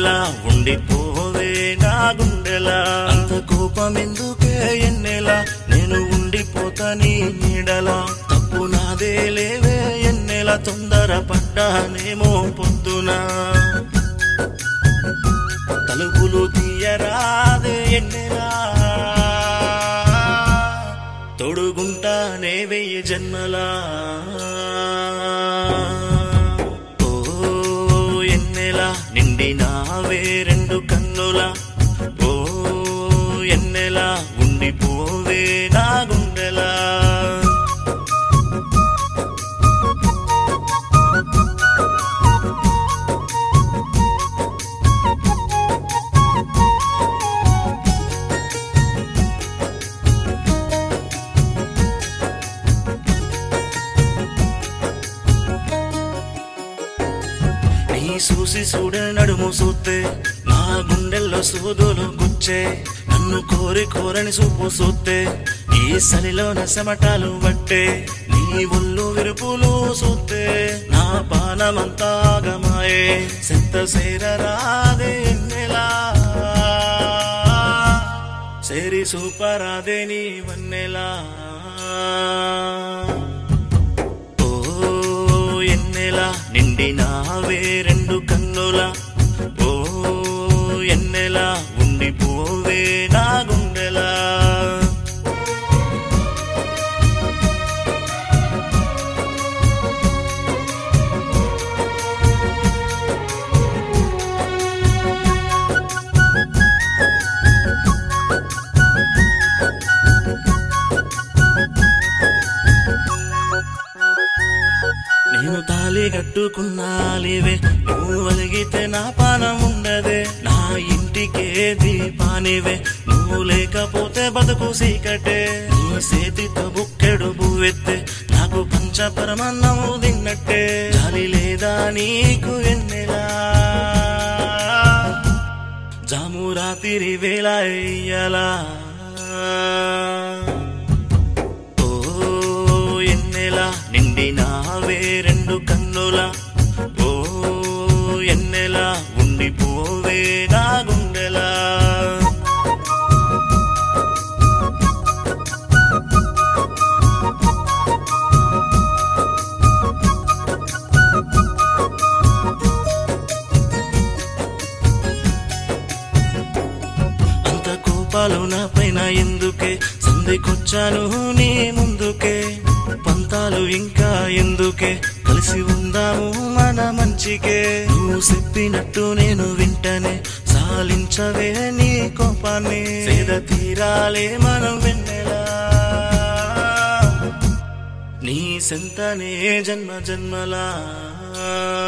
ఎన్నెలా ఉండిపోవే నా గుండెలా అంత కోపం ఎందుకే ఎన్నెలా నేను ఉండిపోతా నీ నీడలా తప్పు నాదే లేవే ఎన్నెలా తొందర పడ్డానేమో పొద్దునా తలుపులు తీయరాదే ఎన్నెలా తొడుగుంటానే వెయ్యి జన్మలా ఓ ఎన్నెలా నిండినావే రెండు కన్నులా ఓ ఎన్నెలా ఉండిపోవే నా గుండెలా నీ చూసి చూడ నడుము సూతే నా గుండెల్లో సూదులు గుచ్చే నన్ను కోరి కోరని చూపు సూతే ఈ సలిలో నసమటాలు పట్టే నీ ఒళ్ళు విరుపులు సూతే నా పానమంతా గమాయే సెంత సేరరాదే నెలా సేరి సూపరాదే నీ వన్నెలా ఓ ఎన్నెలా నిండినావే రెండు కన్నులా ఓ ఎన్నెలా ఉండిపోవే నా గుండెలా నేను తాళి కట్టుకున్నాలివే నువ్వు వలిగితే నా పానం ఉండదే నా ఇంటికే దీపానివే నువ్వు లేకపోతే బతుకు సీకటే నీ చేతితో బుక్కెడు బువ్వెత్తే నాకు పంచ పరమన్నము తిన్నట్టే జాలి లేదా నీకు ఎన్నెలా జాము రాత్రి వేళ ఎయ్యలా ఓ ఎన్నెలా నిండినావే రెండు కన్నులా ఓ ఎన్నెలా ఉండిపోవే నా గుండెలా అంత కోపాలు నా పైన ఎందుకే సంధికొచ్చాను నీ ముందుకే పంతాలు ఇంకా ఎందుకే కలిసి ఉందాము మన మంచికే నువ్వు చెప్పినట్టు నేను వింటనే సాలించవే నీ కోపాన్ని సేద తీరాలే మనం వెన్నెలా నీ సెంతనే జన్మ జన్మలా